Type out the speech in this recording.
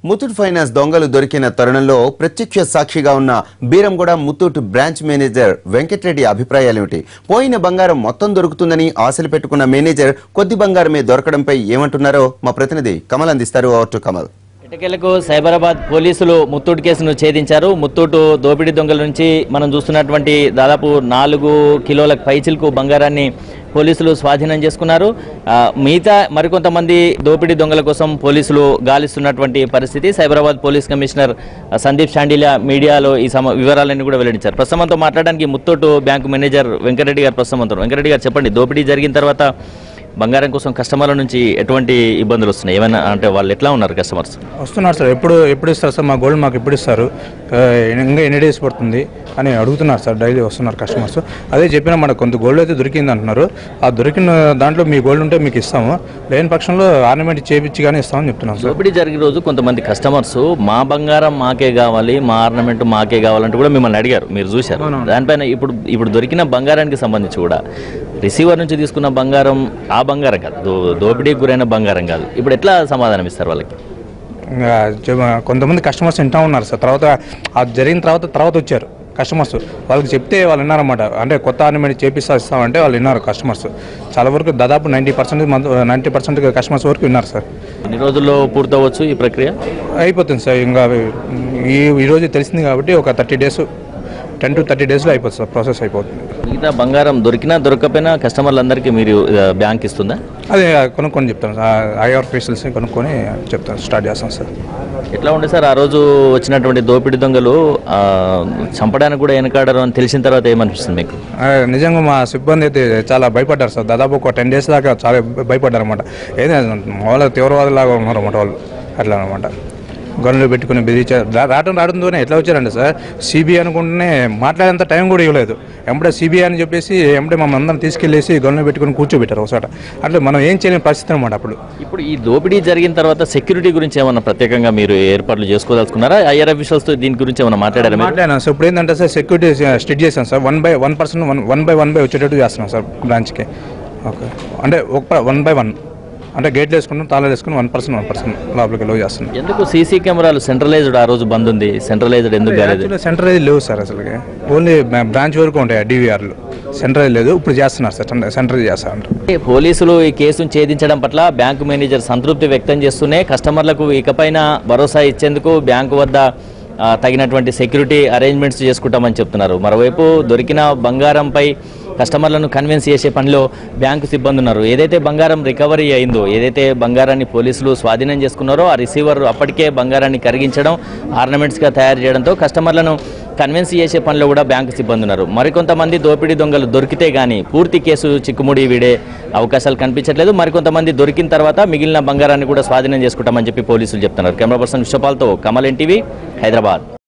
Muthoot finance దొంగలు దొరికిన తరుణంలో ప్రత్యక్ష సాక్షిగా ఉన్న బీరంగూడ ముత్తూట్ బ్రాంచ్ మేనేజర్ వెంకటరెడ్డి అభిప్రాయాలేమిటి పోయిన బంగారం మొత్తం దొరుకుతుందని ఆశలు పెట్టుకున్న మేనేజర్ కొద్ది బంగారమే దొరకడంపై ఏమంటున్నారో మా ప్రతినిధి కమల్ అందిస్తారు ఓవర్ టు కమల్ ఇటకెలకు సైబరాబాద్ పోలీసులు ముత్తూట్ కేసును ఛేదించారు ముత్తూటు దోపిడీ దొంగల నుంచి మనం చూస్తున్నటువంటి దాదాపు నాలుగు కిలోల పైచిలకు బంగారాన్ని పోలీసులు స్వాధీనం చేసుకున్నారు ఆ, మిగతా మరికొంతమంది దోపిడీ దొంగల కోసం పోలీసులు గాలిస్తున్నటువంటి పరిస్థితి సైబరాబాద్ పోలీస్ కమిషనర్ ఆ, సందీప్ షాండిలియా మీడియాలో ఈ సమ వివరాలన్నీ కూడా వెల్లడించారు ప్రస్తుతం మనతో మాట్లాడడానికి ముత్తూటు బ్యాంకు మేనేజర్ వెంకటరెడ్డి గారు ప్రస్తుతం మనతో ఉన్నారు. వెంకటరెడ్డి గారు చెప్పండి దోపిడీ జరిగిన తర్వాత బంగారం కోసం కస్టమర్ల నుంచి ఎటువంటి ఇబ్బందులు వస్తున్నాయి ఏమైనా అంటే వాళ్ళు ఎట్లా ఉన్నారు కస్టమర్స్ వస్తున్నారు సార్ ఎప్పుడు ఎప్పుడు ఇస్తారు సార్ మా గోల్డ్ మాకు ఎప్పుడు ఇస్తారు ఆ, ఇంకా ఎన్ని డేస్ పడుతుంది అని అడుగుతున్నారు సార్ డైలీ వస్తున్నారు కస్టమర్స్ అదే చెప్పిన మనకు కొంత గోల్డ్ అయితే దొరికింది అంటున్నారు ఆ దొరికిన దాంట్లో మీ గోల్డ్ ఉంటే మీకు ఇస్తాము లేని పక్షంలో ఆర్నమెంట్ చేపించి కానీ ఇస్తామని చెప్తున్నాం సార్ దోపిడీ జరిగిన రోజు కొంతమంది కస్టమర్స్ మా బంగారం మాకే కావాలి మా ఆర్నమెంట్ మాకే కావాలంటే కూడా మిమ్మల్ని అడిగారు మీరు చూశారు దానిపైన ఇప్పుడు ఇప్పుడు దొరికిన బంగారానికి సంబంధించి కూడా రిసీవర్ నుంచి తీసుకున్న బంగారం ఆ బంగారం కాదు దో- దోపిడీకి గురైన బంగారం కాదు ఇప్పుడు ఎట్లా సమాధానం ఇస్తారు వాళ్ళకి ఇంకా చె- కొంతమంది కస్టమర్స్ వింటా ఉన్నారు సార్ తర్వాత అది జరిగిన తర్వాత తర్వాత వచ్చారు కస్టమర్స్ వాళ్ళకి చెప్తే వాళ్ళు విన్నారన్నమాట అంటే కొత్త ఆర్నమెంట్ చేపిస్తా ఇస్తామంటే వాళ్ళు విన్నారు కస్టమర్స్ చాలా వరకు దాదాపు ninety percent ninety percent customers వరకు విన్నారు సార్ ఎన్ని రోజుల్లో పూర్తవచ్చు ఈ ప్రక్రియ అయిపోతుంది సార్ ఇంకా అవి ఈ ఈరోజు తెలిసింది కాబట్టి ఒక thirty days ten to thirty డేస్లో అయిపోతుంది సార్ ప్రాసెస్ అయిపోతుంది మిగతా బంగారం దొరికినా దొరకకపోయినా కస్టమర్లందరికీ మీరు ఆ, బ్యాంక్ ఇస్తుందా అదే కొనుక్కొని చెప్తాను సార్ ఐఆర్ ఫేషియల్స్ కొనుక్కొని చెప్తాను స్టార్ట్ చేస్తాం సార్ ఎట్లా ఉండే సార్ ఆ రోజు వచ్చినటువంటి దోపిడీ దొంగలు ఆ, చంపడానికి కూడా వెనకాడరు అని తెలిసిన తర్వాత ఏమనిపిస్తుంది మీకు ఆ, నిజంగా మా సిబ్బంది అయితే చాలా భయపడ్డారు సార్ దాదాపు ఒక టెన్ డేస్ దాకా చాలా భయపడ్డారు అనమాట ఏదైనా వాళ్ళ తీవ్రవాదులాగా ఉన్నారు అనమాట వాళ్ళు అట్లా అనమాట గన్నులు పెట్టుకుని బెదిరించారు రా- రావడం రావడంతోనే ఎట్లా వచ్చారండి సార్ సిబిఐ అనుకుంటేనే మాట్లాడేంత టైం కూడా ఇవ్వలేదు ఎంబడే సిబిఐ అని చెప్పేసి ఎంబడే మమ్మల్ని అందరం తీసుకెళ్లేసి గన్నులు పెట్టుకుని కూర్చోబెట్టారు ఒకసారి అంటే మనం ఏం చేయలేని పరిస్థితి అనమాట అప్పుడు ఇప్పుడు ఈ దోపిడీ జరిగిన తర్వాత సెక్యూరిటీ గురించి ఏమన్నా ప్రత్యేకంగా మీరు ఏర్పాట్లు చేసుకోదలుచుకున్నారా ఐఆర్ అఫీషియల్స్తో దీని గురించి ఏమన్నా మాట్లాడారా మీరు మాట్లాడాను సార్ ఇప్పుడు ఏంటంటే సార్ సెక్యూరిటీ స్ట్రిక్ట్ చేశాను sir one by one person one one by one by వచ్చేటట్టు చేస్తున్నాం సార్ బ్రాంచ్కి ఓకే అంటే ఒక వన్ బై వన్ అంటే గేట్లు వేసుకున్నాం తాళాలు వేసుకుని వన్ పర్సన్ వన్ పర్సన్ లోపలికి లో చేస్తున్నాం ఎందుకు సీసీ కెమెరాలు సెంట్రలైజ్డ్ ఆ రోజు బంద్ ఉంది సెంట్రలైజ్డ్ ఎందుకు కాలేదు యాక్చువల్గా సెంట్రలైజ్ లేవు సార్ అసలుకి ఓన్లీ బ్రాంచ్ వరకు ఉంటాయి డీవీఆర్లు సెంట్రలైజ్ లేదు ఇప్పుడు చేస్తున్నారు సార్ సెంట్రలైజ్ చేస్తారు పోలీసులు ఈ కేసును ఛేదించడం పట్ల బ్యాంకు మేనేజర్ సంతృప్తి వ్యక్తం చేస్తూనే కస్టమర్లకు ఇకపైన భరోసా ఇచ్చేందుకు బ్యాంకు వద్ద ఆ, తగినటువంటి సెక్యూరిటీ అరేంజ్మెంట్స్ చేసుకుంటామని చెప్తున్నారు మరోవైపు దొరికిన బంగారంపై కస్టమర్లను కన్విన్స్ చేసే పనిలో బ్యాంకు సిబ్బంది ఉన్నారు ఏదైతే బంగారం రికవరీ అయిందో ఏదైతే బంగారాన్ని పోలీసులు స్వాధీనం చేసుకున్నారో ఆ రిసీవర్ అప్పటికే బంగారాన్ని కరిగించడం ఆర్నమెంట్స్గా తయారు చేయడంతో కస్టమర్లను కన్విన్స్ చేసే పనిలో కూడా బ్యాంకు సిబ్బంది ఉన్నారు మరికొంతమంది దోపిడీ దొంగలు దొరికితే గానీ పూర్తి కేసు చిక్కుముడి వీడే అవకాశాలు కనిపించట్లేదు మరికొంతమంది దొరికిన తర్వాత మిగిలిన బంగారాన్ని కూడా స్వాధీనం చేసుకుంటామని చెప్పి పోలీసులు చెప్తున్నారు కెమెరా పర్సన్ విశ్వపాల్తో కమల్ ఎన్టీవీ హైదరాబాద్